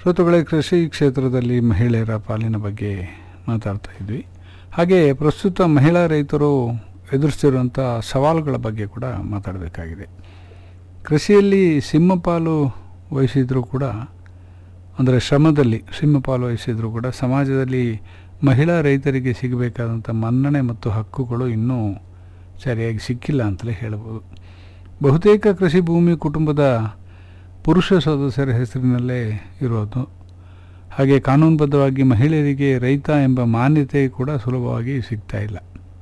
ಶ್ರೋತೃಗಳೇ ಕೃಷಿ ಕ್ಷೇತ್ರದಲ್ಲಿ ಮಹಿಳೆಯರ ಪಾಲಿನ ಬಗ್ಗೆ ಮಾತಾಡ್ತಾ ಇದ್ವಿ ಹಾಗೆ ಪ್ರಸ್ತುತ ಮಹಿಳಾ ರೈತರು ಎದುರಿಸ್ತಿರುವಂಥ ಸವಾಲುಗಳ ಬಗ್ಗೆ ಕೂಡ ಮಾತಾಡಬೇಕಾಗಿದೆ ಕೃಷಿಯಲ್ಲಿ ಸಿಂಹಪಾಲು ವಹಿಸಿದರೂ ಕೂಡ ಅಂದರೆ ಶ್ರಮದಲ್ಲಿ ಸಿಂಹಪಾಲು ವಹಿಸಿದರೂ ಕೂಡ ಸಮಾಜದಲ್ಲಿ ಮಹಿಳಾ ರೈತರಿಗೆ ಸಿಗಬೇಕಾದಂಥ ಮನ್ನಣೆ ಮತ್ತು ಹಕ್ಕುಗಳು ಇನ್ನೂ ಸರಿಯಾಗಿ ಸಿಕ್ಕಿಲ್ಲ ಅಂತಲೇ ಹೇಳ್ಬೋದು ಬಹುತೇಕ ಕೃಷಿ ಭೂಮಿ ಕುಟುಂಬದ ಪುರುಷ ಸದಸ್ಯರ ಹೆಸರಿನಲ್ಲೇ ಇರೋದು ಹಾಗೆ ಕಾನೂನುಬದ್ಧವಾಗಿ ಮಹಿಳೆಯರಿಗೆ ರೈತ ಎಂಬ ಮಾನ್ಯತೆ ಕೂಡ ಸುಲಭವಾಗಿ ಸಿಗ್ತಾ ಇಲ್ಲ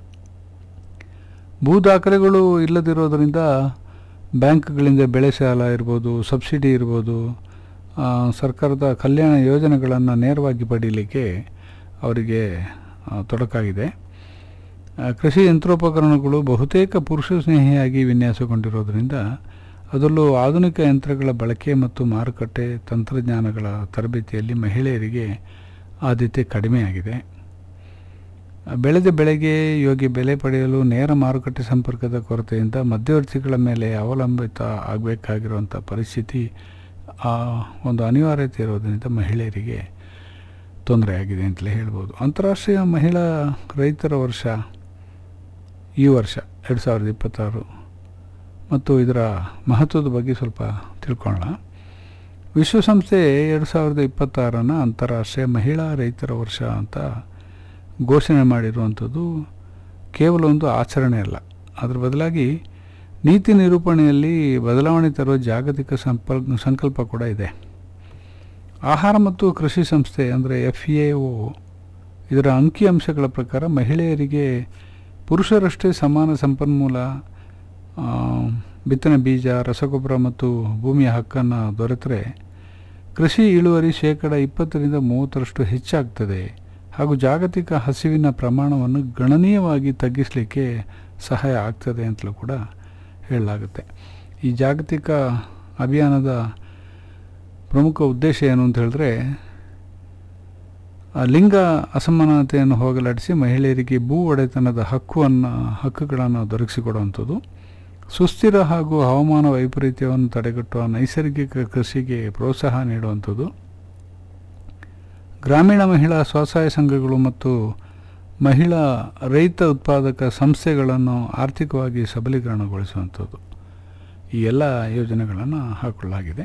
ಭೂ ದಾಖಲೆಗಳು ಇಲ್ಲದಿರೋದರಿಂದ ಬ್ಯಾಂಕ್ಗಳಿಂದ ಬೆಳೆ ಸಾಲ ಇರ್ಬೋದು ಸಬ್ಸಿಡಿ ಇರ್ಬೋದು ಆ, ಸರ್ಕಾರದ ಕಲ್ಯಾಣ ಯೋಜನೆಗಳನ್ನು ನೇರವಾಗಿ ಪಡೀಲಿಕ್ಕೆ ಅವರಿಗೆ ಆ, ತೊಡಕಾಗಿದೆ ಆ, ಕೃಷಿ ಯಂತ್ರೋಪಕರಣಗಳು ಬಹುತೇಕ ಪುರುಷ ಸ್ನೇಹಿಯಾಗಿ ವಿನ್ಯಾಸಗೊಂಡಿರೋದರಿಂದ ಅದರಲ್ಲೂ ಆಧುನಿಕ ಯಂತ್ರಗಳ ಬಳಕೆ ಮತ್ತು ಮಾರುಕಟ್ಟೆ ತಂತ್ರಜ್ಞಾನಗಳ ತರಬೇತಿಯಲ್ಲಿ ಮಹಿಳೆಯರಿಗೆ ಆದ್ಯತೆ ಕಡಿಮೆಯಾಗಿದೆ ಆ, ಬೆಳೆದ ಬೆಳೆಗೆ ಯೋಗ್ಯ ಬೆಲೆ ಪಡೆಯಲು ನೇರ ಮಾರುಕಟ್ಟೆ ಸಂಪರ್ಕದ ಕೊರತೆಯಿಂದ ಮಧ್ಯವರ್ತಿಗಳ ಮೇಲೆ ಅವಲಂಬಿತ ಆಗಬೇಕಾಗಿರುವಂಥ ಪರಿಸ್ಥಿತಿ ಆ ಒಂದು ಅನಿವಾರ್ಯತೆ ಇರೋದರಿಂದ ಮಹಿಳೆಯರಿಗೆ ತೊಂದರೆಯಾಗಿದೆ ಅಂತಲೇ ಹೇಳ್ಬೋದು ಅಂತಾರಾಷ್ಟ್ರೀಯ ಮಹಿಳಾ ರೈತರ ವರ್ಷ ಈ ವರ್ಷ ಎರಡು ಸಾವಿರದ ಇಪ್ಪತ್ತಾರು ಮತ್ತು ಇದರ ಮಹತ್ವದ ಬಗ್ಗೆ ಸ್ವಲ್ಪ ತಿಳ್ಕೊಳ್ಳೋಣ ವಿಶ್ವಸಂಸ್ಥೆ ಎರಡು ಸಾವಿರದ ಇಪ್ಪತ್ತಾರನ ಅಂತಾರಾಷ್ಟ್ರೀಯ ಮಹಿಳಾ ರೈತರ ವರ್ಷ ಅಂತ ಘೋಷಣೆ ಮಾಡಿರುವಂಥದ್ದು ಕೇವಲ ಒಂದು ಆಚರಣೆ ಅಲ್ಲ ಅದರ ಬದಲಾಗಿ ನೀತಿ ನಿರೂಪಣೆಯಲ್ಲಿ ಬದಲಾವಣೆ ತರುವ ಜಾಗತಿಕ ಸಂಪಲ್ ಸಂಕಲ್ಪ ಕೂಡ ಇದೆ ಆಹಾರ ಮತ್ತು ಕೃಷಿ ಸಂಸ್ಥೆ ಅಂದರೆ ಎಫ್ ಎ ಒ ಇದರ ಅಂಕಿಅಂಶಗಳ ಪ್ರಕಾರ ಮಹಿಳೆಯರಿಗೆ ಪುರುಷರಷ್ಟೇ ಸಮಾನ ಸಂಪನ್ಮೂಲ ಆ, ಬಿತ್ತನೆ ಬೀಜ ರಸಗೊಬ್ಬರ ಮತ್ತು ಭೂಮಿಯ ಹಕ್ಕನ್ನು ದೊರೆತರೆ ಕೃಷಿ ಇಳುವರಿ ಶೇಕಡ ಇಪ್ಪತ್ತರಿಂದ ಮೂವತ್ತರಷ್ಟು ಹೆಚ್ಚಾಗ್ತದೆ ಹಾಗೂ ಜಾಗತಿಕ ಹಸಿವಿನ ಪ್ರಮಾಣವನ್ನು ಗಣನೀಯವಾಗಿ ತಗ್ಗಿಸಲಿಕ್ಕೆ ಸಹಾಯ ಆಗ್ತದೆ ಅಂತಲೂ ಕೂಡ ಹೇಳಲಾಗುತ್ತೆ ಈ ಜಾಗತಿಕ ಅಭಿಯಾನದ ಪ್ರಮುಖ ಉದ್ದೇಶ ಏನು ಅಂತ ಹೇಳಿದ್ರೆ ಆ ಲಿಂಗ ಅಸಮಾನತೆಯನ್ನು ಹೋಗಲಾಡಿಸಿ ಮಹಿಳೆಯರಿಗೆ ಭೂ ಒಡೆತನದ ಹಕ್ಕುವನ್ನು ಹಕ್ಕುಗಳನ್ನು ದೊರಕಿಸಿಕೊಡುವಂಥದ್ದು ಸುಸ್ಥಿರ ಹಾಗೂ ಹವಾಮಾನ ವೈಪರೀತ್ಯವನ್ನು ತಡೆಗಟ್ಟುವ ನೈಸರ್ಗಿಕ ಕೃಷಿಗೆ ಪ್ರೋತ್ಸಾಹ ನೀಡುವಂಥದ್ದು ಗ್ರಾಮೀಣ ಮಹಿಳಾ ಸ್ವಸಹಾಯ ಸಂಘಗಳು ಮತ್ತು ಮಹಿಳಾ ರೈತ ಉತ್ಪಾದಕ ಸಂಸ್ಥೆಗಳನ್ನು ಆರ್ಥಿಕವಾಗಿ ಸಬಲೀಕರಣಗೊಳಿಸುವಂಥದ್ದು ಈ ಎಲ್ಲ ಯೋಜನೆಗಳನ್ನು ಹಾಕೊಳ್ಳಲಾಗಿದೆ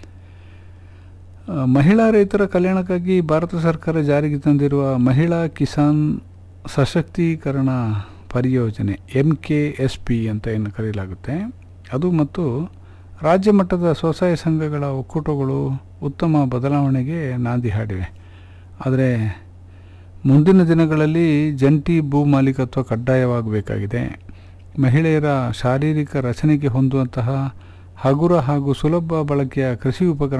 ಆ, ಮಹಿಳಾ ರೈತರ ಕಲ್ಯಾಣಕ್ಕಾಗಿ ಭಾರತ ಸರ್ಕಾರ ಜಾರಿಗೆ ತಂದಿರುವ Mahila Kisan Sashaktikaran Pariyojana M K S P ಅಂತ ಏನು ಕರೆಯಲಾಗುತ್ತೆ ಅದು ಮತ್ತು ರಾಜ್ಯ ಮಟ್ಟದ ಸ್ವಸಹಾಯ ಸಂಘಗಳ ಒಕ್ಕೂಟಗಳು ಉತ್ತಮ ಬದಲಾವಣೆಗೆ ನಾಂದಿ ಹಾಡಿವೆ ಆದರೆ ಮುಂದಿನ ದಿನಗಳಲ್ಲಿ ಜಂಟಿ ಭೂ ಮಾಲೀಕತ್ವ ಕಡ್ಡಾಯವಾಗಬೇಕಾಗಿದೆ ಮಹಿಳೆಯರ ಶಾರೀರಿಕ ರಚನೆಗೆ ಹೊಂದುವಂತಹ ಹಗುರ ಹಾಗೂ ಸುಲಭ ಬಳಕೆಯ ಕೃಷಿ ಉಪಕರಣ